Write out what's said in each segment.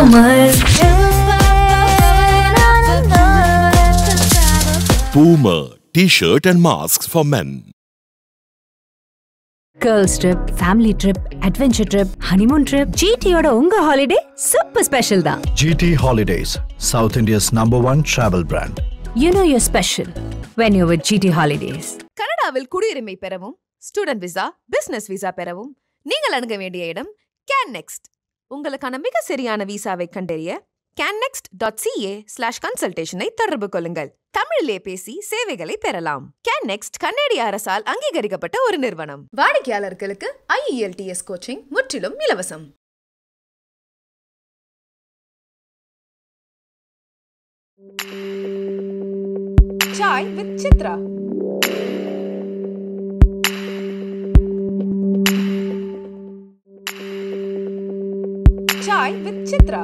Boomer T-shirt and masks for men. Girls trip family trip adventure trip honeymoon trip ஜிடியோட உங்க holiday super special தான் GT Holidays, South India's number one travel brand. You know your special when you with GT holidays கனடாவில் குடியுரிமை பெறவும் student visa business visa பெறவும் நீங்கள் அணுக வேண்டிய இடம் கேன் நெக்ஸ்ட் உங்களுக்கான மிக சரியான விசாவை கண்டறிய கேன்னெக்ஸ்ட் டாட் சிஏ ஸ்லாஷ் கன்சல்டேஷனை தொடர்பு கொள்ளுங்கள் தமிழிலே பேசி சேவைகளை பெறலாம் கேன் நெக்ஸ்ட் கன்னடிய அரசால் அங்கீகரிக்கப்பட்ட ஒரு நிறுவனம் வாடிக்கையாளர்களுக்கு ஐஇஎல்டிஎஸ் கோச்சிங் முற்றிலும் இலவசம் சாய் வித் சித்ரா சாய் வித் சித்ரா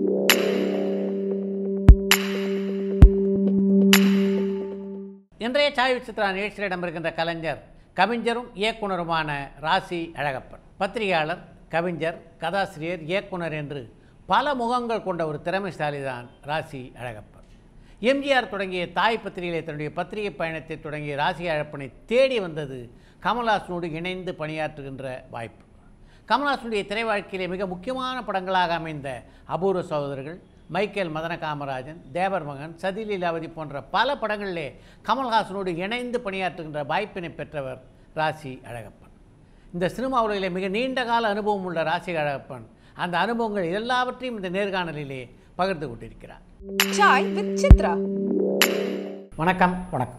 இன்றைய சாய் விசித்ரா நிகழ்ச்சியில் இடம்பெறுகின்ற கலைஞர் கவிஞரும் இயக்குனருமான ராசி அழகப்பன் பத்திரிகையாளர் கவிஞர் கதாசிரியர் இயக்குனர் என்று பல முகங்கள் கொண்ட ஒரு திறமைசாலி தான் ராசி அழகப்பன் எம்ஜிஆர் தொடங்கிய தாய் பத்திரிகையிலே தன்னுடைய பத்திரிகை பயணத்தை தொடங்கிய ராசி அழகப்பனை தேடி வந்தது கமல்ஹாசனோடு இணைந்து பணியாற்றுகின்ற வாய்ப்பு கமல்ஹாசனுடைய திரை வாழ்க்கையிலே மிக முக்கியமான படங்களாக அமைந்த அபூர்வ சகோதரர்கள் மைக்கேல் மதன காமராஜன் தேவர் மகன் சதி லீலாவதி போன்ற பல படங்களிலே கமல்ஹாசனோடு இணைந்து பணியாற்றுகின்ற வாய்ப்பினை பெற்றவர் ராசி அழகப்பன் இந்த சினிமா உலகிலே மிக நீண்ட கால அனுபவம் உள்ள ராசி அழகப்பன் அந்த அனுபவங்கள் எல்லாவற்றையும் இந்த நேர்காணலிலே பகிர்ந்து கொண்டிருக்கிறார் சாய் வித் சித்ரா வணக்கம் வணக்கம்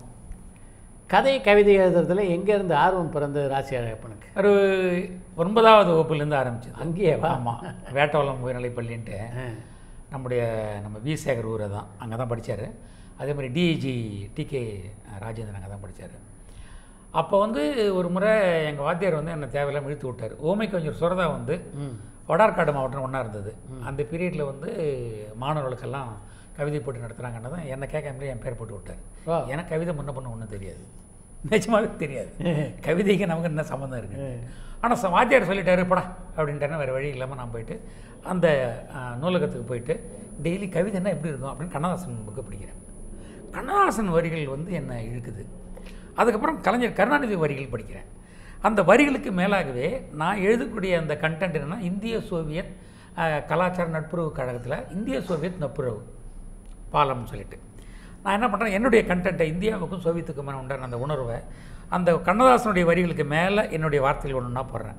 கதை கவிதை எழுதுறதுல எங்கேருந்து ஆர்வம் பிறந்தது ராசி அழகப்பனுக்கு ஒரு ஒன்பதாவது வகுப்புலேருந்து ஆரம்பிச்சது அங்கேயே வா ஆமாம் வேட்டவளம் உயர்நிலைப் பள்ளின்ட்டு நம்முடைய நம்ம வி சேகர் ஊரை தான் அங்கே தான் படித்தார் அதே மாதிரி டிஐஜி டிகே ராஜேந்திரன் அங்கே தான் படித்தார் அப்போ வந்து ஒரு முறை எங்கள் வாத்தியார் வந்து என்னை தேவையில்லாம இழுத்து விட்டார் ஓமை கொஞ்சம் சுரதா வந்து வடார்காடு மாவட்டம் ஒன்றா இருந்தது அந்த பீரியடில் வந்து மாணவர்களுக்கெல்லாம் கவிதை போட்டி நடத்துகிறாங்கன்னு தான் என்னை கேட்காமலே என் பேர் போட்டு விட்டார் எனக்கு கவிதை முன்ன பண்ண ஒன்றும் தெரியாது நிஜமாவே தெரியாது கவிதைக்கு நமக்கு என்ன சம்மந்தம் இருக்குது ஆனால் வாத்தியார் சொல்லிட்டாரு படா அப்படின்ட்டு வேறு வழி இல்லாமல் நான் போயிட்டு அந்த ஆ, நூலகத்துக்கு போயிட்டு டெய்லி கவிதைன்னா எப்படி இருக்கும் அப்படின்னு கண்ணதாசன் புக்கு படிக்கிறேன் கண்ணதாசன் வரிகள் வந்து என்னை இழுக்குது அதுக்கப்புறம் கலைஞர் கருணாநிதி வரிகள் படிக்கிறேன் அந்த வரிகளுக்கு மேலாகவே நான் எழுதக்கூடிய அந்த கண்டென்ட் என்னென்னா இந்திய சோவியத் அஹ், கலாச்சார நட்புறவு கழகத்தில் இந்திய சோவியத் நட்புறவு பாலம்னு சொல்லிட்டு நான் என்ன பண்ணுறேன் என்னுடைய கண்டென்ட்டை இந்தியாவுக்கும் சோவியத்துக்குமான உண்டான அந்த உணர்வை அந்த கண்ணதாசனுடைய வரிகளுக்கு மேலே என்னுடைய வார்த்தைகள் ஒன்று ஒன்றா போடுறேன்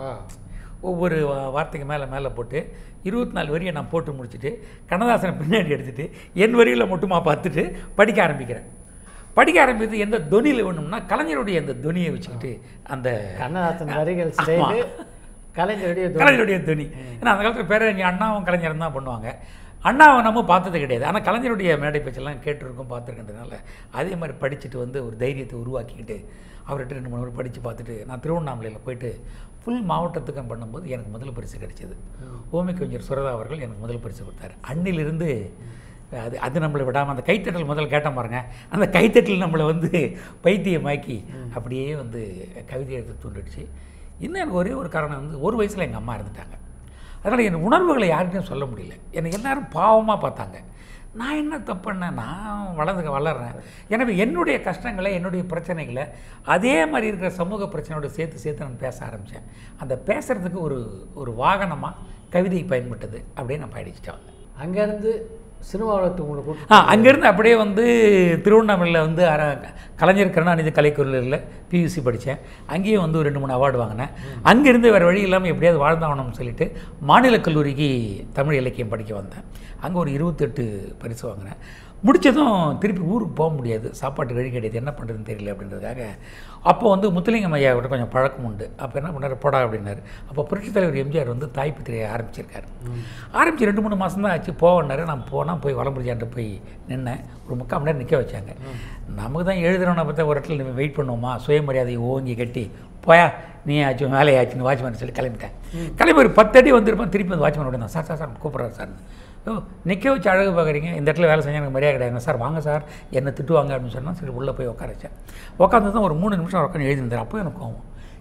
ஒவ்வொரு வா- வார்த்தைக்கு மேலே மேலே போட்டு இருபத்தி நாலு வரியை நான் போட்டு முடிச்சுட்டு கண்ணதாசனை பின்னாடி எடுத்துட்டு என் வரிகளை மட்டுமா பார்த்துட்டு படிக்க ஆரம்பிக்கிறேன் படிக்க ஆரம்பித்து எந்த தொனியில் வேணும்னா கலைஞருடைய அந்த தொனியை வச்சுக்கிட்டு அந்த கண்ணதாசன் வரிகள் ஆமா. ஸ்டைலு கலைஞருடைய துணை. கலைஞருடைய துணி ஏன்னா அந்த காலத்தில் பேரறிஞர் அண்ணாவும் கலைஞரும் தான் பண்ணுவாங்க அண்ணாவை நம்ம பார்த்தது கிடையாது ஆனால் கலைஞருடைய மேடை பேச்செல்லாம் கேட்டிருக்கோம் பார்த்துருக்கின்றதுனால அதே மாதிரி படிச்சுட்டு வந்து ஒரு தைரியத்தை உருவாக்கிக்கிட்டு அவர்கிட்ட ரெண்டு மூணு முறை படித்து பார்த்துட்டு நான் திருவண்ணாமலையில் போயிட்டு ஃபுல் மாவட்டத்துக்கும் பண்ணும்போது எனக்கு முதல் பரிசு கிடைச்சது ஓமி கவிஞர் சுரதா அவர்கள் எனக்கு முதல் பரிசு கொடுத்தாரு அன்னிலிருந்து அது அது நம்மளை விடாமல் அந்த கைத்தட்டல் முதல்ல கேட்டோம் பாருங்க அந்த கைத்தட்டல் நம்மளை வந்து பைத்தியமாக்கி அப்படியே வந்து கவிதை எழுத தூண்டிடுச்சு இன்னும் எனக்கு ஒரே ஒரு காரணம் வந்து ஒரு வயசில் எங்கள் அம்மா இருந்துட்டாங்க அதனால் என் உணர்வுகளை யார்கிட்டையும் சொல்ல முடியல என்னை எல்லாரும் பாவமாக பார்த்தாங்க நான் என்ன தப்பு பண்ணேன் நான் வளர்ந்து வளர்றேன் எனவே என்னுடைய கஷ்டங்களை என்னுடைய பிரச்சனைகளை அதே மாதிரி இருக்கிற சமூக பிரச்சனையோட சேர்த்து சேர்த்து நான் பேச ஆரம்பித்தேன் அந்த பேசுகிறதுக்கு ஒரு ஒரு வாகனமாக கவிதை பயன்பட்டது அப்படியே நான் பயணிச்சிட்டேன் அங்கேருந்து சினிமா உலகத்துக்கு உங்களை கூட்டு ஆ அங்கேருந்து அப்படியே வந்து திருவண்ணாமலையில் வந்து அர கலைஞர் கருணாநிதி கலைக்கல்லூரியில் பியூசி படித்தேன் அங்கேயும் வந்து ஒரு ரெண்டு மூணு அவார்டு வாங்கினேன் அங்கேருந்து வேறு வழி இல்லாமல் எப்படியாவது வாழ்ந்தாகணும்னு சொல்லிட்டு மாநில கல்லூரிக்கு தமிழ் இலக்கியம் படிக்க வந்தேன் அங்கே ஒரு இருபத்தெட்டு பரிசு வாங்கினேன் முடித்ததும் திருப்பி ஊருக்கு போக முடியாது சாப்பாட்டு வழி கிடையாது என்ன பண்ணுறதுன்னு தெரியல அப்படின்றதுக்காக அப்போ வந்து முத்துலிங்கம் ஐயா கிட்ட கொஞ்சம் பழக்கம் உண்டு அப்போ என்ன பண்ணார் போடா அப்படின்னாரு அப்போ புரட்சித் தலைவர் எம்ஜிஆர் வந்து தாய் பத்திரிகை ஆரம்பிச்சிருக்காரு ஆரம்பித்து ரெண்டு மூணு மாதம் தான் ஆச்சு போவேன்னாரு நான் போனால் போய் வளம்புரிஜான்ட்டு போய் நின்னேன் ஒரு முக்கால் மணி நேரம் நிற்க வச்சாங்க நமக்கு தான் எழுதுறவனை பார்த்தா ஒரு இடத்துல நம்ம வெயிட் பண்ணுவோமா சுயமரியாதையை ஓங்கி கட்டி போயா நீ ஆச்சு வேலையை ஆச்சுன்னு வாட்ச்மேன் சொல்லி கிளம்பிட்டேன் கிளம்பி ஒரு பத்து அடி வந்திருப்பேன் திருப்பி அந்த வாட்ச்மேன் உடனே சார் சார் சார் கூப்பிட்றாரு சார் ஓ நிற்க வச்சு அழகு பார்க்குறீங்க இந்த இடத்துல வேலை செஞ்சா எனக்கு மரியாதை கிடையாது சார் வாங்க சார் என்னை திட்டுவாங்க அப்படின்னு சொன்னால் சரி உள்ளே போய் உட்கார வச்சேன் உட்காந்து தான் ஒரு மூணு நிமிஷம் உட்காந்து எழுதிருந்தார் அப்போ எனக்கு கோவம்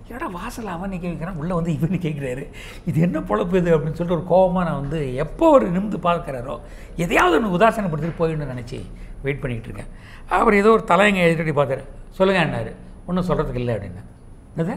ஏடா வாசல் அவன் நிற்க வைக்கிறான் உள்ளே வந்து இவன் கேட்குறாரு இது என்ன பொழப்பு இது அப்படின்னு சொல்லிட்டு ஒரு கோவமாக நான் வந்து எப்போ ஒரு நிமிந்து பார்க்குறாரோ எதையாவது ஒன்று உதாசனப்படுத்திட்டு போயிடணும்னு நினச்சி வெயிட் பண்ணிக்கிட்டு இருக்கேன் அவர் ஏதோ ஒரு தலையங்க எழுதிட்டு பார்த்தாரு சொல்லுங்க என்னாரு ஒன்றும் சொல்கிறதுக்கு இல்லை அப்படின்னு என்னது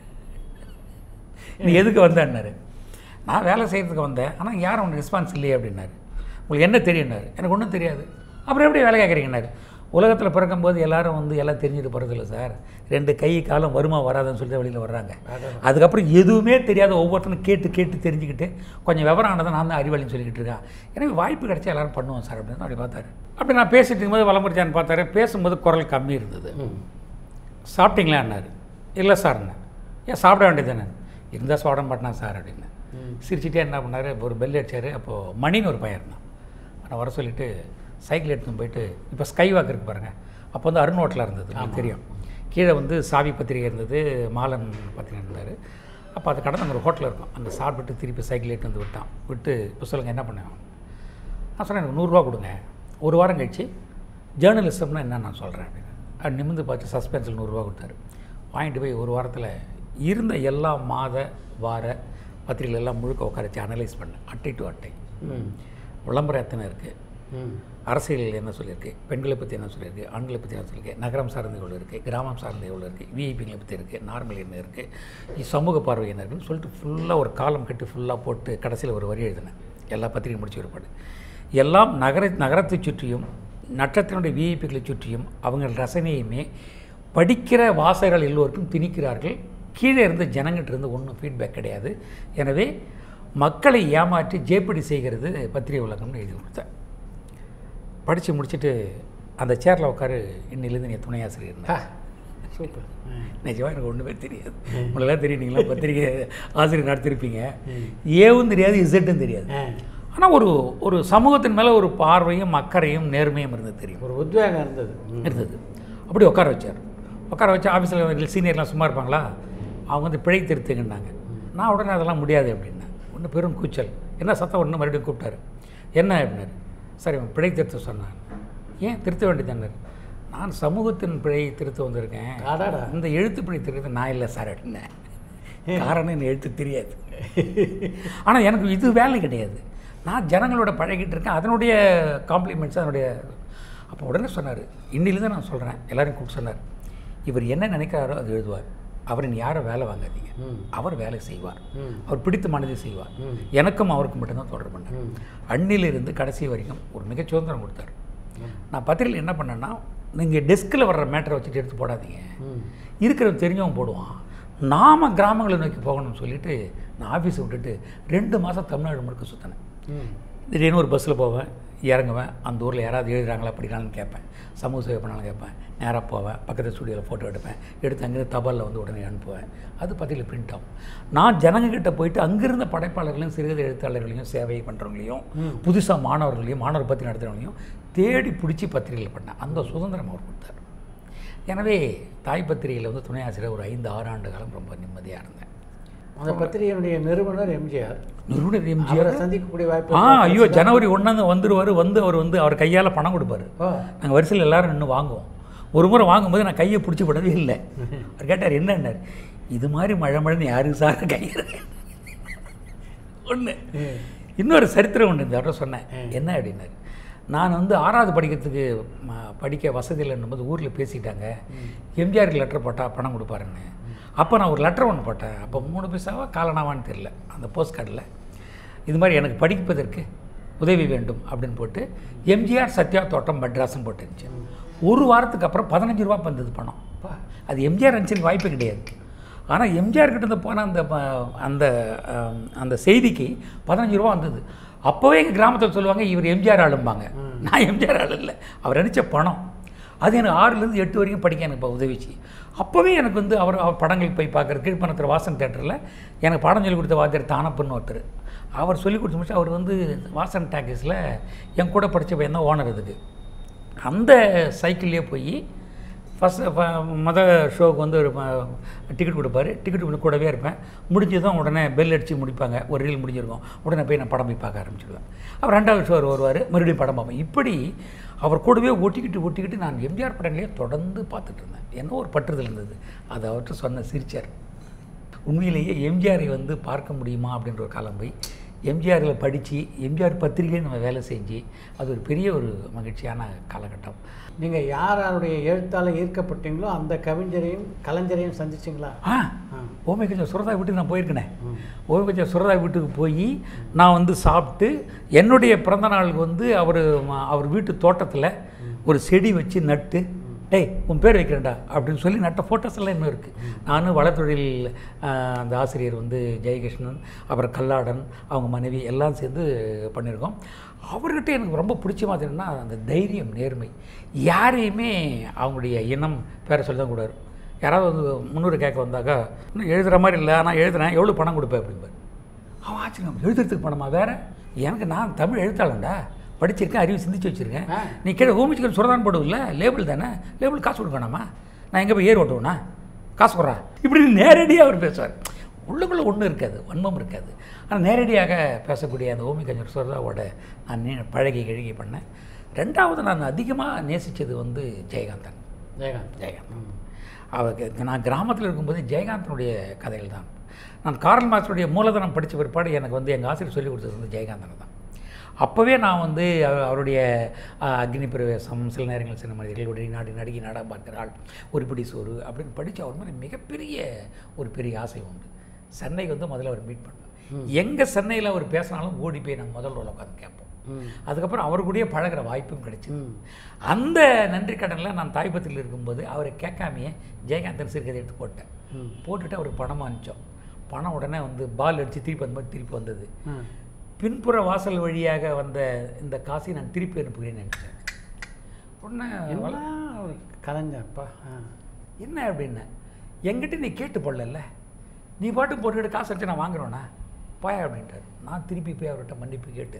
நீ எதுக்கு வந்தேன்னாரு நான் வேலை செய்கிறதுக்கு வந்தேன் ஆனால் யாரும் ஒன்று ரெஸ்பான்ஸ் இல்லையே அப்படின்னாரு உங்களுக்கு என்ன தெரியும்னாரு எனக்கு ஒன்றும் தெரியாது அப்புறம் எப்படி வேலை கேட்குறீங்கன்னாரு உலகத்தில் பிறக்கும்போது எல்லாரும் வந்து எல்லாம் தெரிஞ்சுட்டு போகிறதில்ல சார் ரெண்டு கை காலம் வருமா வராதுன்னு சொல்லிட்டு வெளியில் வர்றாங்க அதுக்கப்புறம் எதுவுமே தெரியாத ஒவ்வொருத்தரும் கேட்டு கேட்டு தெரிஞ்சுக்கிட்டு கொஞ்சம் விவரம் ஆனதை நான் தான் அறிவாளின்னு சொல்லிக்கிட்டு இருக்கேன் எனவே வாய்ப்பு கிடைச்சா எல்லாரும் பண்ணுவோம் சார் அப்படின்னு அப்படி பார்த்தாரு அப்படி நான் பேசிட்டு இருக்கும்போது வளமுறைச்சான்னு பார்த்தாரு பேசும்போது குரல் கம்மி இருந்தது சாப்பிட்டீங்களான்னாரு இல்லை சார்ண்ணே ஏன் சாப்பிட வேண்டியது தானே இருந்தால் சாப்பிட மாட்டேனா சார் அப்படின்னு சிரிச்சிட்டே என்ன பண்ணார் ஒரு பெல் அடிச்சார் அப்போது மணின்னு ஒரு பையன் இருந்தான் நான் வர சொல்லிவிட்டு சைக்கிள் எடுத்துன்னு போயிட்டு இப்போ ஸ்கை வாக் இருக்கு பாருங்கள் அப்போ வந்து அருண் ஹோட்டலாக இருந்தது உங்களுக்கு தெரியும் கீழே வந்து சாவி பத்திரிகை இருந்தது மாலன் பத்திரிகை இருந்தார் அப்போ அது கடந்து அங்கே ஒரு ஹோட்டல் இருக்கும் அங்கே சாப்பிட்டுட்டு திருப்பி சைக்கிள் எடுத்து வந்து விட்டான் விட்டு இப்போ சொல்லுங்கள் என்ன பண்ணேன் நான் சொன்னேன் எனக்கு நூறுரூவா கொடுங்க ஒரு வாரம் கழிச்சு ஜேர்னலிசம்னா என்ன நான் சொல்கிறேன் அப்படின்னு அது நிமிந்து பார்த்து சஸ்பென்ஸில் நூறுரூவா கொடுத்தாரு வாங்கிட்டு போய் ஒரு வாரத்தில் இருந்த எல்லா மாத வார பத்திரிகைகள் எல்லாம் முழுக்க உட்கார வச்சு அனலைஸ் பண்ணேன் அட்டை டு அட்டை விளம்பரம் எத்தனை இருக்குது அரசியல் என்ன சொல்லியிருக்கு பெண்களை பற்றி என்ன சொல்லியிருக்கு ஆண்களை பற்றி என்ன சொல்லியிருக்கு நகரம் சார்ந்த எவ்வளோ இருக்குது கிராமம் சார்ந்த எவ்வளோ இருக்குது விஐபிங்களை பற்றி இருக்குது நார்மல் என்ன இருக்குது சமூக பார்வை என்ன இருக்குன்னு சொல்லிட்டு ஃபுல்லாக ஒரு காலம் கட்டி ஃபுல்லாக போட்டு கடைசியில் ஒரு வரி எழுதினேன் எல்லா பத்திரிகை முடிச்சு ஒருபாடு எல்லாம் நகர நகரத்தை சுற்றியும் நட்சத்திரனுடைய விஐபிகளை சுற்றியும் அவங்க ரசனையுமே படிக்கிற வாசகர்கள் எல்லோருக்கும் திணிக்கிறார்கள் கீழே இருந்த ஜனங்கிட்ட இருந்து ஒன்றும் ஃபீட்பேக் கிடையாது எனவே மக்களை ஏமாற்றி ஜேப்படி செய்கிறது பத்திரிகை உலகம்னு எழுதி கொடுத்தேன் படித்து முடிச்சுட்டு அந்த சேரில் உட்காரு இன்னிலேருந்து நீ துணை ஆசிரியர் இருந்தா சூப்பர் நிஜமாக எனக்கு ஒன்றுமே தெரியாது உங்களெல்லாம் தெரியும் நீங்களாம் பத்திரிகை ஆசிரியர் நடத்திருப்பீங்க ஏவும் தெரியாது இசட்டும் தெரியாது ஆனால் ஒரு ஒரு சமூகத்தின் மேலே ஒரு பார்வையும் அக்கறையும் நேர்மையும் இருந்தது தெரியும் ஒரு உத்வேகம் இருந்தது இருந்தது அப்படி உட்கார வச்சார் உட்கார வச்சு ஆஃபீஸில் சீனியர்லாம் சும்மா இருப்பாங்களா அவங்க வந்து பிழை திருத்துங்கன்னாங்க நான் உடனே அதெல்லாம் முடியாது அப்படின்னேன் ஒன்று பெரும் கூச்சல் என்ன சத்தம் ஒன்று மறுபடியும் கூப்பிட்டாரு என்ன அப்படின்னாரு சரி அவன் பிழை திருத்த சொன்னான் ஏன் திருத்த வேண்டியதானார் நான் சமூகத்தின் பிழை திருத்த வந்திருக்கேன் அடாடா. இந்த எழுத்து பிழை திருத்த நான் இல்லை சார் அப்படின்னேன் காரணம் எனக்கு எழுத்து தெரியாது ஆனால் எனக்கு இது வேலை கிடையாது நான் ஜனங்களோட பழகிட்டு இருக்கேன் அதனுடைய காம்ப்ளிமெண்ட்ஸ் அதனுடைய அப்போ உடனே சொன்னார் இன்னிலேருந்து நான் சொல்கிறேன் எல்லாரையும் கூப்பிட்டு சொன்னார் இவர் என்ன நினைக்கிறாரோ அது எழுதுவார் அவரை நீ யாரை வேலை வாங்காதீங்க அவர் வேலை செய்வார் அவர் பிடித்த மனதை செய்வார் எனக்கும் அவருக்கும் மட்டும்தான் தொடர்பு பண்ணேன் அண்ணிலிருந்து கடைசி வரைக்கும் ஒரு மிகச் சுதந்திரம் கொடுத்தார் நான் பத்திரிகையில் என்ன பண்ணேன்னா நீங்கள் டெஸ்கில் வர்ற மேட்டரை வச்சுட்டு எடுத்து போடாதீங்க இருக்கிறவன் தெரிஞ்சவன் போடுவான் நாம கிராமங்களை நோக்கி போகணும்னு சொல்லிட்டு நான் ஆஃபீஸை விட்டுட்டு ரெண்டு மாதம் தமிழ்நாடு முழுக்க சுற்றினேன் திடீர்னு ஒரு பஸ்ஸில் போவேன் இறங்குவேன் அந்த ஊரில் யாராவது எழுதுறாங்களா படிக்கிறாங்கன்னு கேட்பேன் சமூக சேவை பண்ணாலும் கேட்பேன் நேராக போவேன் பக்கத்து ஸ்டுடியோவில் ஃபோட்டோ எடுப்பேன் எடுத்து அங்கேருந்து தபாலில் வந்து உடனே அனுப்புவேன் அது பத்தியில் பிரிண்ட் ஆகும் நான் ஜனங்கக்கிட்ட போயிட்டு அங்கிருந்த படைப்பாளர்களையும் சிறுகதை எழுத்தாளர்களையும் சேவை பண்ணுறவங்களையும் புதுசாக மாணவர்களையும் மாணவர் பற்றி நடத்துகிறவங்களையும் தேடி பிடிச்சி பத்திரிகையில் பண்ணேன் அந்த சுதந்திரம் அவர் கொடுத்தார் எனவே தாய் பத்திரிகையில் வந்து துணை ஆசிரியர் ஒரு ஐந்து ஆறு ஆண்டு காலம் ரொம்ப நிம்மதியாக இருந்தேன் அந்த பத்திரிகையினுடைய நிறுவனர் எம்ஜிஆர் நிறுவனர் அவரை எம்ஜிஆர் சந்திக்கக்கூடிய வாய்ப்பு ஆ ஐயோ ஜனவரி ஒன்றாந்து வந்துருவார் வந்து அவர் வந்து அவர் கையால் பணம் கொடுப்பாரு ஓ. நாங்கள் வரிசையில் எல்லாரும் நின்று வாங்குவோம் ஒரு முறை வாங்கும்போது நான் கையை பிடிச்சி விடவே இல்லை அவர் கேட்டார் என்னன்னார் இது மாதிரி மழை மழைன்னு யாருக்கு சார் கையில் ஒன்று இன்னொரு சரித்திரம் ஒன்று இந்த அவர்கிட்ட சொன்னேன் என்ன அப்படின்னாரு நான் வந்து ஆறாவது படிக்கிறதுக்கு ம- படிக்க வசதி இல்லைன்னும் போது ஊரில் பேசிட்டாங்க எம்ஜிஆருக்கு லெட்டர் போட்டால் பணம் கொடுப்பாருன்னு அப்போ நான் ஒரு லெட்டர் ஒன்று போட்டேன் அப்போ மூணு பைசாவா காலனாவான்னு தெரில அந்த போஸ்ட் கார்டில் இது மாதிரி எனக்கு படிப்பதற்கு உதவி வேண்டும் அப்படின்னு போட்டு எம்ஜிஆர் சத்யா தோட்டம் மெட்ராஸ்னு போட்டுருந்துச்சு ஒரு வாரத்துக்கு அப்புறம் பதினஞ்சு ரூபா வந்தது பணம் அது எம்ஜிஆர் அனுப்பிச்சு வாய்ப்பே கிடையாது ஆனால் எம்ஜிஆர் கிட்ட இருந்து போன அந்த ப- அந்த அம், அந்த செய்திக்கு பதினஞ்சு ரூபா வந்தது அப்போவே எங்கள் கிராமத்தில் சொல்லுவாங்க இவர் எம்ஜிஆர் ஆளும்பாங்க நான் எம்ஜிஆர் ஆள் இல்லை அவர் அனுப்பிச்ச பணம் அது எனக்கு ஆறுலேருந்து எட்டு வரைக்கும் படிக்க எனக்கு இப்போ உதவிச்சு அப்போவே எனக்கு வந்து அவர் அவர் படங்களுக்கு போய் பார்க்குற கீழ்ப்பணத்தில் வாசன் தேட்டரில் எனக்கு பாடம் சொல்லி கொடுத்த வாத்தியார் தானப்பன்னு ஒருத்தர் அவர் சொல்லி கொடுத்து முடிச்சு அவர் வந்து வாசன் டாக்கீஸில் என் கூட படித்த பையன் தான் ஓனர் இதுக்கு அந்த சைக்கிள்லேயே போய் ஃபஸ்ட் மொதல் ஷோவுக்கு வந்து ஒரு டிக்கெட் கொடுப்பாரு டிக்கெட் கூடவே இருப்பேன் முடிஞ்சதும் உடனே பெல் அடித்து முடிப்பாங்க ஒரு ரீல் முடிஞ்சிருக்கும் உடனே போய் நான் படம் போய் பார்க்க ஆரம்பிச்சிடுவேன் அப்புறம் ரெண்டாவது ஷோ வருவார் மறுபடியும் படம் பார்ப்பேன் இப்படி அவர் கூடவே ஒட்டிக்கிட்டு ஒட்டிக்கிட்டு நான் எம்ஜிஆர் படங்களையே தொடர்ந்து பார்த்துட்டு இருந்தேன் என்ன ஒரு பற்றுதல் இருந்தது அது அவர்கிட்ட சொன்ன சிரிச்சார் உண்மையிலேயே எம்ஜிஆரை வந்து பார்க்க முடியுமா அப்படின்ற ஒரு காலம் போய் எம்ஜிஆரில் படித்து எம்ஜிஆர் பத்திரிகையில் நம்ம வேலை செஞ்சு அது ஒரு பெரிய ஒரு மகிழ்ச்சியான காலகட்டம் நீங்கள் யார் யாருடைய எழுத்தால் ஈர்க்கப்பட்டீங்களோ அந்த கவிஞரையும் கலைஞரையும் சந்திச்சிங்களா ஆ ஓமை கொஞ்சம் சுரதா வீட்டுக்கு நான் போயிருக்கேனே ஓமை கொஞ்சம் சுரதா வீட்டுக்கு போய் நான் வந்து சாப்பிட்டு என்னுடைய பிறந்த நாளுக்கு வந்து அவர் அவர் வீட்டு தோட்டத்தில் ஒரு செடி வச்சு நட்டு டேய் உன் பேர் வைக்கிறேன்டா அப்படின்னு சொல்லி நட்ட ஃபோட்டோஸ் எல்லாம் இன்னும் இருக்குது நானும் வளத்தொழில் ஆஹ், அந்த ஆசிரியர் வந்து ஜெயகிருஷ்ணன் அப்புறம் கல்லாடன் அவங்க மனைவி எல்லாம் சேர்ந்து பண்ணியிருக்கோம் அவர்கிட்ட எனக்கு ரொம்ப பிடிச்ச மாதிரின்னா அந்த தைரியம் நேர்மை யாரையுமே அவங்களுடைய இனம் பேரை சொல்லி தான் கூடாது யாராவது வந்து முந்நூறு கேட்க வந்தாக்கா இன்னும் எழுதுகிற மாதிரி இல்லை நான் எழுதுறேன் எவ்வளோ பணம் கொடுப்பேன் அப்படிம்பார் அவன் ஆச்சரியம் எழுதுறதுக்கு பணமா வேற எனக்கு நான் தமிழ் எழுத்தாளன்டா படிச்சிருக்கேன் அறிவு சிந்திச்சு வச்சுருக்கேன் நீ கீழே ஹோமிச்சிக்கல் சுரதான் போடுவில்ல லேபிள் தானே லேபிள் காசு கொடுக்க வேணாமா நான் எங்கே போய் ஏர் ஓட்டுவேனா காசு கொடுறா இப்படி நேரடியாக அவர் பேசுவார் உள்ளுக்குள்ளே ஒன்றும் இருக்காது வன்மம் இருக்காது ஆனால் நேரடியாக பேசக்கூடிய அந்த ஓமி கஞ்சர் சுரதாவோட நான் நீ- பழகி கிழகி பண்ணேன் ரெண்டாவது நான் அதிகமாக நேசித்தது வந்து ஜெயகாந்தன் ஜெயகாந்த் ஜெயகாந்த் அவருக்கு நான் கிராமத்தில் இருக்கும்போது ஜெயகாந்தனுடைய கதைகள் தான் நான் காரல் மாஸ்டருடைய மூலதனம் படித்த பிற்பாடு எனக்கு வந்து எங்கள் ஆசிரியர் சொல்லிக் கொடுத்தது வந்து ஜெயகாந்தன் தான் அப்போவே நான் வந்து அவ- அவருடைய அஹ், அக்னி பிரவேசம் சில நேரங்கள் சில மனிதர்களுடைய நாடு நடிகை நாடகம் பார்க்கிறாள் ஒரு பிடி சோறு அப்படின்னு படித்து அவர் மாதிரி மிகப்பெரிய ஒரு பெரிய ஆசை உண்டு சென்னைக்கு வந்து முதல்ல அவர் மீட் பண்ணேன் எங்கே சென்னையில் அவர் பேசினாலும் ஓடி போய் நாங்கள் முதல் ரோல் உட்காந்து கேட்போம் அதுக்கப்புறம் அவர் கூடயே பழகுற வாய்ப்பும் கிடைச்சிது அந்த நன்றி கடனில் நான் தாய்பத்தில் இருக்கும்போது அவரை கேட்காமையே ஜெயகாந்தன் சிறுகதை எடுத்து போட்டேன் போட்டுட்டு அவருக்கு பணமாக அனுப்பிச்சோம் பணம் உடனே வந்து பால் அடித்து திருப்பி அந்த மாதிரி திருப்பி வந்தது பின்புற வாசல் வழியாக வந்த இந்த காசை நான் திருப்பி அனுப்புகிறேன்னு நினச்சேன் உடனே என்ன ஒரு கலைஞர்ப்பா ஆ என்ன அப்படின்னு என்கிட்ட நீ கேட்டு போடல நீ பாட்டு போட்டுக்கிட்டு காசு வச்சு நான் வாங்குறோண்ணா போயா அப்படின்ட்டார் நான் திருப்பி போய் அவர்கிட்ட மன்னிப்பு கேட்டு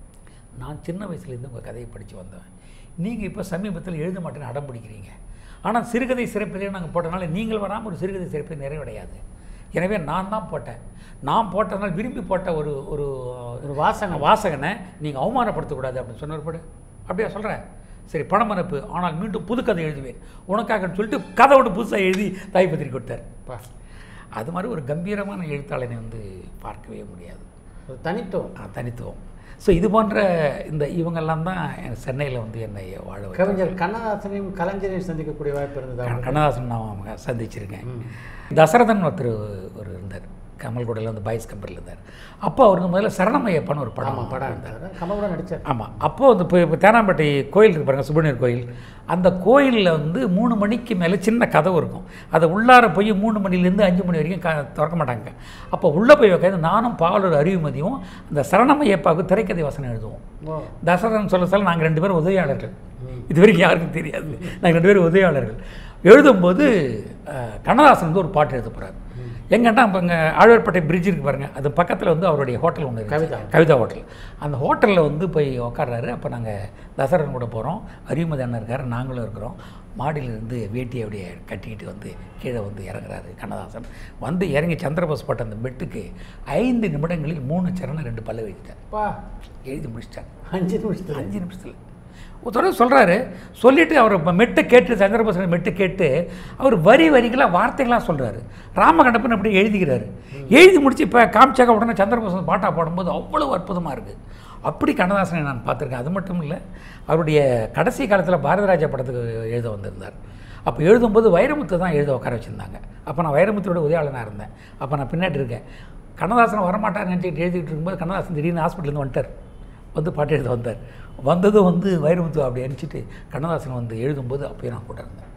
நான் சின்ன வயசுலேருந்து உங்கள் கதையை படித்து வந்தவன் நீங்கள் இப்போ சமீபத்தில் எழுத மாட்டேன்னு அடம் பிடிக்கிறீங்க ஆனால் சிறுகதை சிறப்பிலே நாங்கள் போட்டனால நீங்கள் வராமல் ஒரு சிறுகதை சிறப்பு நிறைவடையாது எனவே நான் தான் போட்டேன் நான் போட்டதுனால விரும்பி போட்ட ஒரு ஒரு ஒரு வாசகம் வாசகனை நீங்கள் அவமானப்படுத்தக்கூடாது அப்படின்னு சொன்னபடி அப்படியா சொல்கிறேன் சரி பணம் அனுப்பு ஆனால் மீண்டும் புது கதை எழுதுவேன் உனக்காகன்னு சொல்லிட்டு கதை விட்டு புதுசாக எழுதி தாய்பத்திரிக்கை கொடுத்தார் பா அது மாதிரி ஒரு கம்பீரமான எழுத்தாளனை வந்து பார்க்கவே முடியாது ஒரு தனித்துவம் ஆ, தனித்துவம் ஸோ இது போன்ற இந்த இவங்கெல்லாம் தான் எனக்கு சென்னையில் வந்து என்னை வாழ வைத்தாங்க. கவிஞர் கண்ணதாசனையும் கலைஞரையும் சந்திக்கக்கூடிய வாய்ப்பு இருந்ததா கண- கண்ணதாசன் நான் அவங்க சந்திச்சிருக்கேன் தசரதன் ஒருத்தர் ஒரு இருந்தார் கமல்கூடையில் வந்து பாய்ஸ் கம்பெனியில் இருந்தார் அப்போ அவருக்கு முதல்ல சரணமையப்பன் ஒரு படம் ஆமாம் படம் எடுத்தார் கமல் கூட நடித்தார் ஆமாம் அப்போ வந்து இப்போ இப்போ தேனாம்பேட்டை கோயில் இருக்கு பாருங்க சுப்பிரமணியர் கோயில் அந்த கோயிலில் வந்து மூணு மணிக்கு மேலே சின்ன கதவு இருக்கும் அதை உள்ளார போய் மூணு மணிலேருந்து அஞ்சு மணி வரைக்கும் க திறக்க மாட்டாங்க அப்போ உள்ளே போய் உட்காந்து நானும் பாவலர் அறிவுமதியும் அந்த சரணமையப்பாவுக்கு திரைக்கதை வசனம் எழுதுவோம் ஓ தசரதன் சொல்ல சொல்ல நாங்கள் ரெண்டு பேரும் உதவியாளர்கள் இது வரைக்கும் யாருக்கும் தெரியாது நாங்கள் ரெண்டு பேரும் உதவியாளர்கள் எழுதும்போது அஹ், கண்ணதாசன் வந்து ஒரு பாட்டு எழுத போகிறார் எங்கன்னா இப்போ இங்கே ஆழ்வார்பேட்டை பிரிட்ஜ் இருக்கு பாருங்கள் அது பக்கத்தில் வந்து அவருடைய ஹோட்டல் ஒன்று இருக்கு கவிதா. கவிதா ஹோட்டல் அந்த ஹோட்டலில் வந்து போய் உட்கார்றாரு அப்போ நாங்கள் தசரன் கூட போகிறோம் அறிவுமதி அண்ணன் இருக்காரு நாங்களும் இருக்கிறோம் மாடியிலிருந்து வேட்டியை அப்படியே கட்டிக்கிட்டு வந்து கீழே வந்து இறங்குறாரு கண்ணதாசன் வந்து இறங்கி சந்திரபோஸ் போட்ட அந்த பெட்டுக்கு ஐந்து நிமிடங்களில் மூணு சரணம் ரெண்டு பல்லு வைத்தார் பா எழுதி முடிச்சிட்டார் அஞ்சு நிமிஷத்தில் அஞ்சு நிமிஷத்தில் ஒரு தடவை சொல்கிறாரு சொல்லிவிட்டு அவர் இப்போ மெட்டு கேட்டு சந்திரபோசன் மெட்டு கேட்டு அவர் வரி வரிகளாக வார்த்தைகளாக சொல்கிறாரு ராமகண்டப்பன் அப்படி எழுதிக்கிறாரு எழுதி முடிச்சு இப்போ காமிச்சாக்க உடனே சந்திரபோசன் பாட்டா பாடும்போது அவ்வளவு அற்புதமாக இருக்குது அப்படி கண்ணதாசனை நான் பார்த்துருக்கேன் அது மட்டும் இல்லை அவருடைய கடைசி காலத்தில் பாரதிராஜா படத்துக்கு எழுத வந்திருந்தார் அப்போ எழுதும்போது வைரமுத்து தான் எழுத உட்கார வச்சுருந்தாங்க அப்போ நான் வைரமுத்தோட உதவியாளனாக இருந்தேன் அப்போ நான் பின்னாடி இருக்கேன் கண்ணதாசன் வரமாட்டார் நினச்சிட்டு எழுதிட்டு இருக்கும்போது கண்ணதாசன் திடீர்னு ஹாஸ்பிட்டலேருந்து வந்துட்டார் வந்து பாட்டு எழுத வந்தார் வந்ததும் வந்து வைரமுத்து அப்படி அனுப்பிச்சிட்டு கண்ணதாசன் வந்து எழுதும்போது அப்போயே நான் கூட இருந்தேன்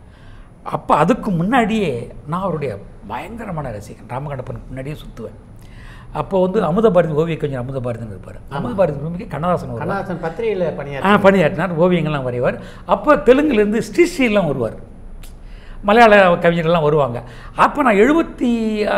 அப்போ அதுக்கு முன்னாடியே நான் அவருடைய பயங்கரமான ரசிகன் ராமகண்டப்பனுக்கு முன்னாடியே சுற்றுவேன் அப்போ வந்து அமுதபாரதி ஓவிய கொஞ்சம் அமுதபாரதின்னு இருப்பார் அமுதபாரதி பூமிக்கு கண்ணதாசன் வருவார் கண்ணதாசன் பத்திரிகையில் ஆ பணியாற்றி பணியாற்றினார் ஓவியங்கள்லாம் வரைவார் அப்போ தெலுங்குலேருந்து ஸ்ரீஸ்ரீலாம் வருவார் மலையாள கவிஞர்கள்லாம் வருவாங்க அப்போ நான் எழுபத்தி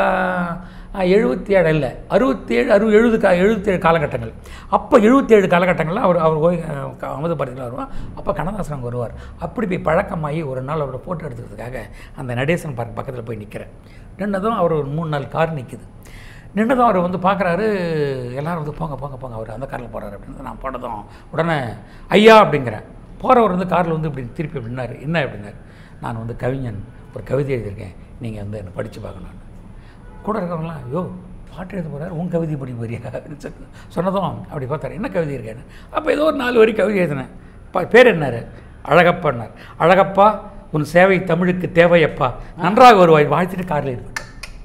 எழுபத்தி ஏழு இல்லை அறுபத்தேழு அறுபது எழுபது கா எழுபத்தேழு காலகட்டங்கள் அப்போ எழுபத்தேழு காலகட்டங்களில் அவர் அவர் ஓய் அமுத படத்தில் வருவார் அப்போ கண்ணதாசன் அங்கே வருவார் அப்படி போய் பழக்கமாகி ஒரு நாள் அவரோட ஃபோட்டோ எடுத்துக்கிறதுக்காக அந்த நடேசன் பார்க் பக்கத்தில் போய் நிற்கிறேன் நின்னதும் அவர் ஒரு மூணு நாள் கார் நிற்குது நின்னதும் அவர் வந்து பார்க்குறாரு எல்லாரும் வந்து போங்க போங்க போங்க அவர் அந்த காரில் போகிறாரு அப்படின்னு நான் போனதும் உடனே ஐயா அப்படிங்கிறேன் போகிறவர் வந்து காரில் வந்து இப்படி திருப்பி அப்படின்னாரு என்ன அப்படின்னாரு நான் வந்து கவிஞன் ஒரு கவிதை எழுதியிருக்கேன் நீங்கள் வந்து என்னை படித்து பார்க்கணும் கூட இருக்கிறவங்களாம் ஐயோ பாட்டு எழுத போகிறார் உன் கவிதை படி போறியா அப்படின்னு சொல்லி சொன்னதும் அப்படி பார்த்தாரு என்ன கவிதை இருக்கேன்னு அப்போ ஏதோ ஒரு நாலு வரி கவிதை எழுதினேன் பா பேர் என்னார் அழகப்பான்னார் அழகப்பா உன் சேவை தமிழுக்கு தேவையப்பா நன்றாக வருவாய் வாழ்த்துட்டு காரில் ஏற்பட்டேன்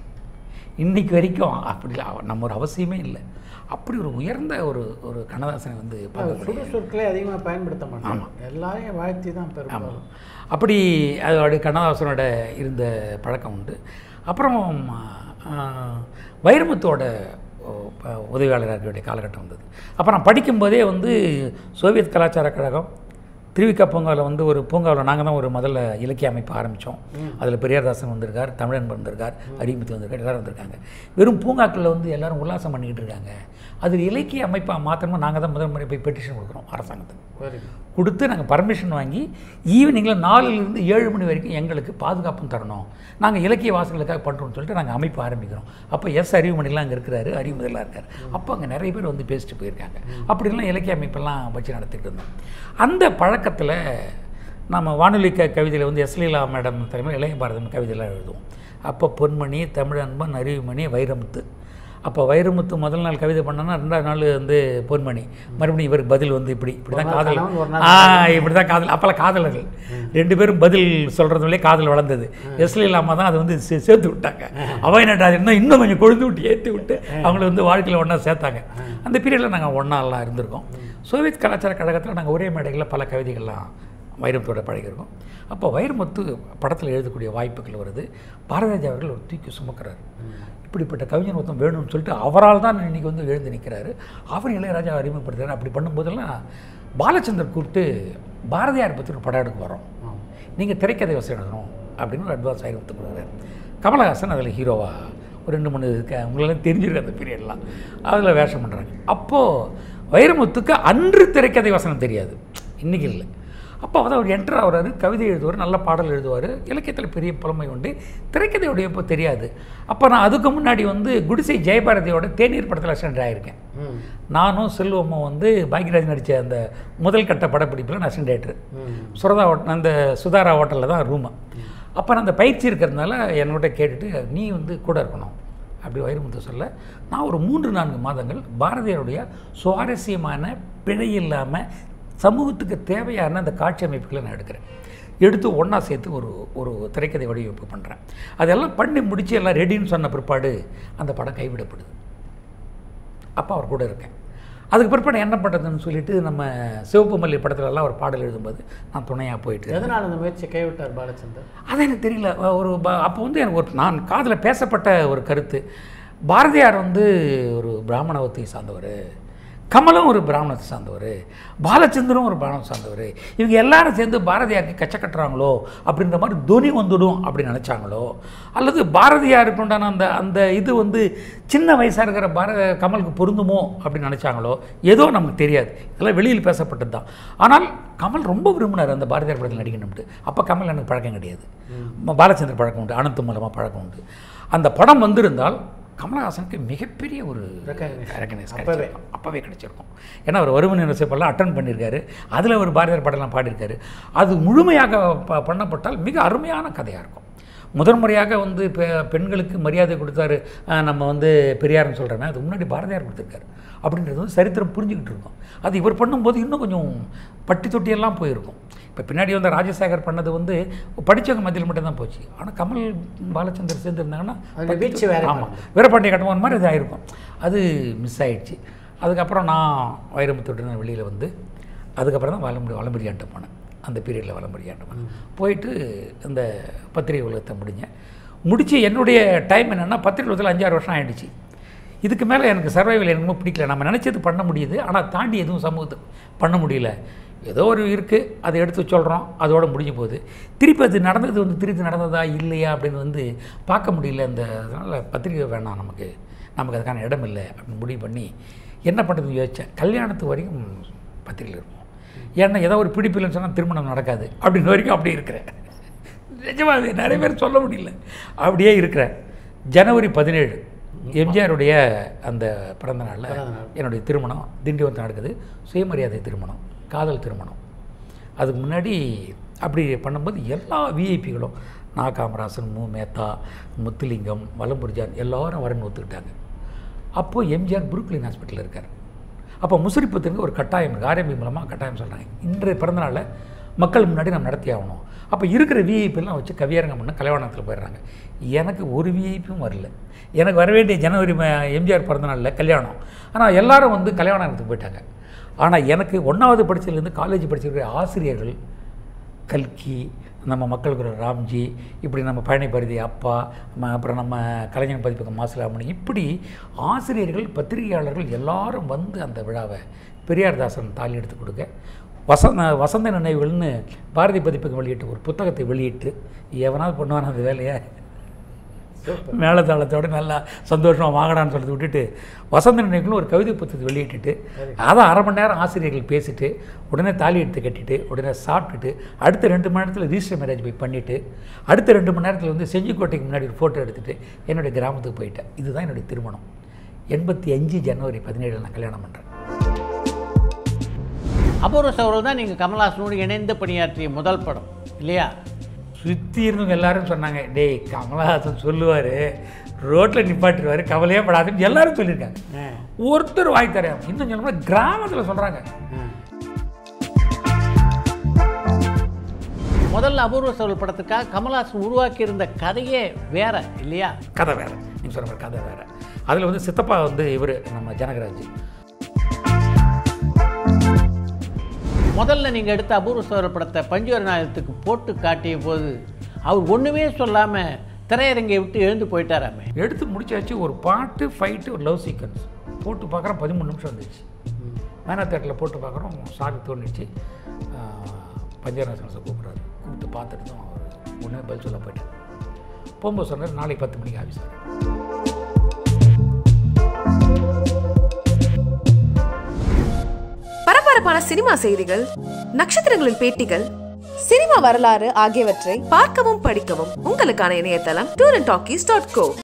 இன்னைக்கு வரைக்கும் அப்படி அவ- நம்ம ஒரு அவசியமே இல்லை அப்படி ஒரு உயர்ந்த ஒரு ஒரு கண்ணதாசனை வந்து பார்க்க சுடு சொற்களை அதிகமாக பயன்படுத்த மாட்டாங்க எல்லாரையும் வாழ்த்தி தான் பெரும்பாலும் அப்படி அதோட கண்ணதாசனோட இருந்த பழக்கம் உண்டு அப்புறம் ஆ, வைரமுத்தோட ஓ, ப- உதவியாளராக இருக்க வேண்டிய காலகட்டம் வந்தது அப்புறம் நான் படிக்கும்போதே வந்து சோவியத் கலாச்சார கழகம் திருவிக்கா பூங்காவில் வந்து ஒரு பூங்காவில் நாங்கள் தான் ஒரு முதல்ல இலக்கிய அமைப்பு ஆரம்பித்தோம் அதில் பெரியார்தாசன் வந்திருக்கார் தமிழன் வந்திருக்கார் அறிமுத்து வந்திருக்கார் எல்லாரும் வந்திருக்காங்க வெறும் பூங்காக்களில் வந்து எல்லாரும் உல்லாசம் பண்ணிக்கிட்டு இருக்காங்க அதில் இலக்கிய அமைப்பாக மாற்றணுமா நாங்கள் தான் முதல் முறை போய் பெட்டிஷன் கொடுக்குறோம் அரசாங்கத்துக்கு வெரி கொடுத்து நாங்கள் பர்மிஷன் வாங்கி ஈவினிங்கில் நாலுலேருந்து ஏழு மணி வரைக்கும் எங்களுக்கு பாதுகாப்பும் தரணும் நாங்கள் இலக்கிய வாசகங்களுக்காக பண்ணுறோம்னு சொல்லிட்டு நாங்கள் அமைப்பு ஆரம்பிக்கிறோம் அப்போ எஸ் அறிவுமணிலாம் அங்கே இருக்கிறாரு அறிவுமதிலாம் இருக்கார் அப்போ அங்கே நிறைய பேர் வந்து பேசிட்டு போயிருக்காங்க அப்படிலாம் இலக்கிய அமைப்பெல்லாம் வச்சு நடத்திட்டு இருந்தோம் அந்த பழக்கத்தில் நம்ம வானொலி க கவிதையில் வந்து எஸ் லீலா மேடம் தலைமையில் இளைய பாரதம் கவிதையெல்லாம் எழுதுவோம் அப்போ பொன்மணி தமிழன்பன் அறிவுமணி வைரமுத்து அப்போ வைரமுத்து முதல் நாள் கவிதை பண்ணோன்னா ரெண்டாவது நாள் வந்து பொன்மணி மறுபடியும் இவருக்கு பதில் வந்து இப்படி இப்படி தான் ஒரு நாள் காதல் கணவன், ஒரு நாள் ஆ இப்படி தான் காதல் அப்போல்லாம் காதலர்கள் ரெண்டு பேரும் பதில் சொல்கிறதுலே காதல் வளர்ந்தது எஸ்ல இல்லாமல் தான் அதை வந்து சே- சேர்த்து விட்டாங்க அவை நட்டாஜன் தான் இன்னும் கொஞ்சம் கொழுந்து விட்டு ஏற்றி விட்டு அவங்கள வந்து வாழ்க்கையில் ஒன்றா சேர்த்தாங்க அந்த பீரியடில் நாங்கள் ஒன்றாலாம் இருந்திருக்கோம் சோவியத் கலாச்சார கழகத்தில் நாங்கள் ஒரே மேடைகளில் பல கவிதைகள்லாம் வைரமுத்தோட பழகியிருக்கோம் அப்போ வைரமுத்து படத்தில் எழுதக்கூடிய வாய்ப்புகள் வருது பாரதிராஜா அவர்கள் ஒரு தூக்கி சுமக்கிறார் இப்படிப்பட்ட கவிஞர் ஒருத்தன் வேணும்னு சொல்லிட்டு அவரால் தான் இன்னைக்கு வந்து எழுந்து நிற்கிறாரு அவர் இளையராஜா அறிமுகப்படுத்துறாரு அப்படி பண்ணும்போதெல்லாம் பாலச்சந்தர் கூப்பிட்டு பாரதியார் பற்றி ஒரு படம் எடுக்க வரோம் நீங்கள் திரைக்கதை வசதி எழுதணும் அப்படின்னு ஒரு அட்வான்ஸ் ஆயிரத்து கொடுக்குறாரு கமலஹாசன் அதில் ஹீரோவாக ஒரு ரெண்டு மூணு இதுக்கு உங்களெல்லாம் தெரிஞ்சிருக்கு அந்த பீரியட்லாம் அதில் வேஷம் பண்ணுறாங்க அப்போது வைரமுத்துக்கு அன்று திரைக்கதை வசனம் தெரியாது இன்றைக்கி இல்லை அப்போ வந்து அவர் என்டர் ஆகுறாரு கவிதை எழுதுவார் நல்ல பாடல் எழுதுவார் இலக்கியத்தில் பெரிய புலமை உண்டு திரைக்கதையுடைய இப்போ தெரியாது அப்போ நான் அதுக்கு முன்னாடி வந்து குடிசை ஜெயபாரதியோட தேநீர் படத்தில் அசென்ட் ஆகியிருக்கேன் நானும் செல்வமும் வந்து பாக்யராஜ் நடித்த அந்த முதல் கட்ட படப்பிடிப்பில் நான் அசென்ட் சுரதா ஹோட்டல் அந்த சுதாரா ஹோட்டலில் தான் ரூமு அப்போ நான் அந்த பயிற்சி இருக்கிறதுனால என்னோட கேட்டுட்டு நீ வந்து கூட இருக்கணும் அப்படி வைரமுத்து சொல்ல நான் ஒரு மூன்று நான்கு மாதங்கள் பாரதியாருடைய சுவாரஸ்யமான பிழை இல்லாமல் சமூகத்துக்கு தேவையான அந்த காட்சி அமைப்புகளை நான் எடுக்கிறேன் எடுத்து ஒன்றா சேர்த்து ஒரு ஒரு திரைக்கதை வடிவமைப்பு பண்ணுறேன் அதெல்லாம் பண்ணி முடித்து எல்லாம் ரெடின்னு சொன்ன பிற்பாடு அந்த படம் கைவிடப்படுது அப்போ அவர் கூட இருக்கேன் அதுக்கு பிற்பாடு என்ன பண்ணுறதுன்னு சொல்லிட்டு நம்ம சிவப்பு மல்லி படத்துலலாம் ஒரு பாடல் எழுதும்போது நான் துணையாக போயிட்டு எதனால் அந்த முயற்சியை கைவிட்டார் பாலச்சந்தர் அது எனக்கு தெரியல ஒரு ப- அப்போ வந்து எனக்கு ஒரு நான் காதில் பேசப்பட்ட ஒரு கருத்து பாரதியார் வந்து ஒரு பிராமணவத்தை சார்ந்தவர் கமலும் ஒரு பிராமணத்தை சார்ந்தவர் பாலச்சந்திரும் ஒரு பிராமணத்தை சார்ந்தவர் இவங்க எல்லாரும் சேர்ந்து பாரதியாருக்கு கச்ச கட்டுறாங்களோ அப்படின்ற மாதிரி துணி வந்துடும் அப்படின்னு நினச்சாங்களோ அல்லது பாரதியாருக்கு உண்டான அந்த அந்த இது வந்து சின்ன வயசாக இருக்கிற பாரத கமலுக்கு பொருந்துமோ அப்படின்னு நினச்சாங்களோ ஏதோ நமக்கு தெரியாது இதெல்லாம் வெளியில் பேசப்பட்டது தான் ஆனால் கமல் ரொம்ப விரும்பினார் அந்த பாரதியார் படத்தில் நடிக்கணும்ட்டு அப்போ கமல் எனக்கு பழக்கம் கிடையாது ம- பாலச்சந்தர் பழக்கம் உண்டு அனந்து மூலமாக பழக்கம் உண்டு அந்த படம் வந்திருந்தால் கமலஹாசனுக்கு மிகப்பெரிய ஒரு Recognition. ரெக்கக்னைஸ் அப்பவே. கிடைச்சிருக்கும் அப்போவே கிடைச்சிருக்கும் ஏன்னா அவர் வருமன் யூனிவர்சிட்டிலாம் அட்டன் பண்ணியிருக்காரு அதில் ஒரு பாரதியார் பாடலாம் பாடியிருக்காரு அது முழுமையாக ப பண்ணப்பட்டால் மிக அருமையான கதையாக இருக்கும் முதல் முறையாக வந்து பெ பெண்களுக்கு மரியாதை கொடுத்தாரு அஹ், நம்ம வந்து பெரியார்னு சொல்கிறோமே அது முன்னாடி பாரதியார் கொடுத்துருக்காரு அப்படின்றது வந்து சரித்திரம் புரிஞ்சுக்கிட்டு இருக்கோம் அது இவர் பண்ணும்போது இன்னும் கொஞ்சம் பட்டி தொட்டியெல்லாம் போயிருக்கும் இப்போ பின்னாடி வந்து ராஜசேகர் பண்ணது வந்து படித்தவங்க மத்தியில் மட்டும்தான் போச்சு ஆனால் கமல் பாலச்சந்தர் சேர்ந்துருந்தாங்கன்னா அந்த வீச்சு வேற ஆமாம் வீரபாண்டிய கட்டமன் மாதிரி இது ஆயிருக்கும் அது மிஸ் ஆயிடுச்சு அதுக்கப்புறம் நான் வைரமுத்துட்டு நான் வெளியில் வந்து அதுக்கப்புறம் தான் வளம்புரி வளம்புரியான்ட்டு போனேன் அந்த பீரியடில் வளம்புரியான்ட்டு போனேன் போயிட்டு இந்த பத்திரிகை உலகத்தை முடிஞ்சேன் முடித்து என்னுடைய டைம் என்னென்னா பத்திரிகை உலகத்தில் அஞ்சாறு வருஷம் ஆயிடுச்சு இதுக்கு மேலே எனக்கு சர்வைவல் எனக்கு பிடிக்கல நம்ம நினச்சது பண்ண முடியுது ஆனால் தாண்டி எதுவும் சமூகத்துக்கு பண்ண முடியல ஏதோ ஒரு இருக்குது அதை எடுத்து சொல்கிறோம் அதோட முடிஞ்சு போகுது திருப்பி அது நடந்தது வந்து திருப்பி நடந்ததா இல்லையா அப்படின்னு வந்து பார்க்க முடியல இந்த அதனால் பத்திரிக்கை வேணாம் நமக்கு நமக்கு அதுக்கான இடம் இல்லை அப்படின்னு முடிவு பண்ணி என்ன பண்ணுறதுன்னு யோசித்தேன் கல்யாணத்து வரைக்கும் பத்திரிக்கையில் இருக்கும் ஏன்னா ஏதோ ஒரு பிடிப்பு இல்லைன்னு சொன்னால் திருமணம் நடக்காது அப்படின்னு வரைக்கும் அப்படியே இருக்கிறேன் நிஜமாக நிறைய பேர் சொல்ல முடியல அப்படியே இருக்கிறேன் ஜனவரி பதினேழு எம்ஜிஆருடைய அந்த பிறந்த நாளில் என்னுடைய திருமணம் திண்டிவனத்தில் நடக்குது சுயமரியாதை திருமணம் காதல் திருமணம் அதுக்கு முன்னாடி அப்படி பண்ணும்போது எல்லா விஐபிகளும் நா காமராசன் மு மேத்தா முத்துலிங்கம் வலம்புரிஜான் எல்லாரும் வரன்னு ஒத்துக்கிட்டாங்க அப்போது எம்ஜிஆர் புருக்லின் ஹாஸ்பிட்டலில் இருக்கார் அப்போ முசிறிப்பத்துக்கு ஒரு கட்டாயம் இருக்குது ஆர்எம்பி மூலமாக கட்டாயம் சொல்கிறாங்க இன்றைய பிறந்தநாளில் மக்கள் முன்னாடி நம்ம நடத்தி ஆகணும் அப்போ இருக்கிற விஐபிலாம் வச்சு கவியரங்கம் பண்ண கல்யாணத்தில் போயிடுறாங்க எனக்கு ஒரு விஐபியும் வரல எனக்கு வர வேண்டிய ஜனவரி ம- எம்ஜிஆர் பிறந்தநாளில் கல்யாணம் ஆனால் எல்லாரும் வந்து கல்யாணத்துக்கு போயிட்டாங்க ஆனால் எனக்கு ஒன்றாவது படிச்சதுலேருந்து காலேஜ் படிச்சிருக்கிற ஆசிரியர்கள் கல்கி நம்ம மக்கள் குரல் ராம்ஜி இப்படி நம்ம பழனி பருதி அப்பா ம- அப்புறம் நம்ம கலைஞர் பதிப்பகம் மாசிலாமணி இப்படி ஆசிரியர்கள் பத்திரிகையாளர்கள் எல்லாரும் வந்து அந்த விழாவை பெரியார்தாசன் தாலி எடுத்து கொடுக்க வசந்த வசந்த நினைவுகள்னு பாரதி பதிப்பகம் வெளியிட்டு ஒரு புத்தகத்தை வெளியிட்டு எவனாவது பண்ணுவான் அந்த வேலையை மேளதாளத்தோட நல்லா சந்தோஷமாக வாங்கடான்னு சொல்லிட்டு விட்டுட்டு வசந்த நினைவுகளும் ஒரு கவிதை புத்தகத்தை வெளியிட்டுட்டு அதை அரை மணி நேரம் ஆசிரியர்கள் பேசிட்டு உடனே தாலி எடுத்து கட்டிட்டு உடனே சாப்பிட்டுட்டு அடுத்த ரெண்டு மணி நேரத்தில் ரிஜிஸ்டர் மேரேஜ் போய் பண்ணிவிட்டு அடுத்த ரெண்டு மணி நேரத்தில் வந்து செஞ்சிக்கோட்டைக்கு முன்னாடி ஒரு ஃபோட்டோ எடுத்துகிட்டு என்னுடைய கிராமத்துக்கு போயிட்டேன் இதுதான் என்னுடைய திருமணம் எண்பத்தி அஞ்சு ஜனவரி பதினேழில் நான் கல்யாணம் பண்ணுறேன் அபூர்வ சகோதரர் தான் நீங்கள் கமல்ஹாசனோடு இணைந்து பணியாற்றிய முதல் படம் இல்லையா சுற்றி இருந்தவங்க எல்லாரும் சொன்னாங்க டேய் கமலஹாசன் சொல்லுவார் ரோட்டில் நிப்பாட்டுருவார் கவலையே படாதுன்னு எல்லாரும் சொல்லியிருக்காங்க ஒருத்தர் வாய் தரையாம இன்னும் சொல்லணும்னா கிராமத்தில் சொல்கிறாங்க முதல்ல அபூர்வ சகோதரர் படத்துக்காக கமல்ஹாசன் உருவாக்கியிருந்த கதையே வேற இல்லையா கதை வேறு நீங்கள் சொல்கிற மாதிரி கதை வேறு அதில் வந்து சித்தப்பா வந்து இவர் நம்ம ஜனகராஜ் முதல்ல நீங்கள் எடுத்த அபூர்வ சகோதரர் படத்தை பஞ்சுவர நாயகத்துக்கு போட்டு காட்டிய போது அவர் ஒன்றுமே சொல்லாமல் திரையரங்கை விட்டு எழுந்து போயிட்டாராமே எடுத்து முடிச்சாச்சு ஒரு பாட்டு ஃபைட்டு ஒரு லவ் சீக்வன்ஸ் போட்டு பார்க்குறோம் பதிமூணு நிமிஷம் வந்துச்சு மேனா தேட்டரில் போட்டு பார்க்குறோம் சாமி தோணிச்சு பஞ்சநாசனத்தை கூப்பிட்றாரு கூப்பிட்டு பார்த்துட்டு தான் அவர் உடனே பதில் சொல்ல போயிட்டேன் போகும்போது சொன்னார் நாளைக்கு பத்து மணிக்கு ஆஃபீஸ் வரேன் பரபரப்பான சினிமா செய்திகள் நட்சத்திரங்களின் பேட்டிகள் சினிமா வரலாறு ஆகியவற்றை பார்க்கவும் படிக்கவும் உங்களுக்கான இணையதளம் tour and talkies dot go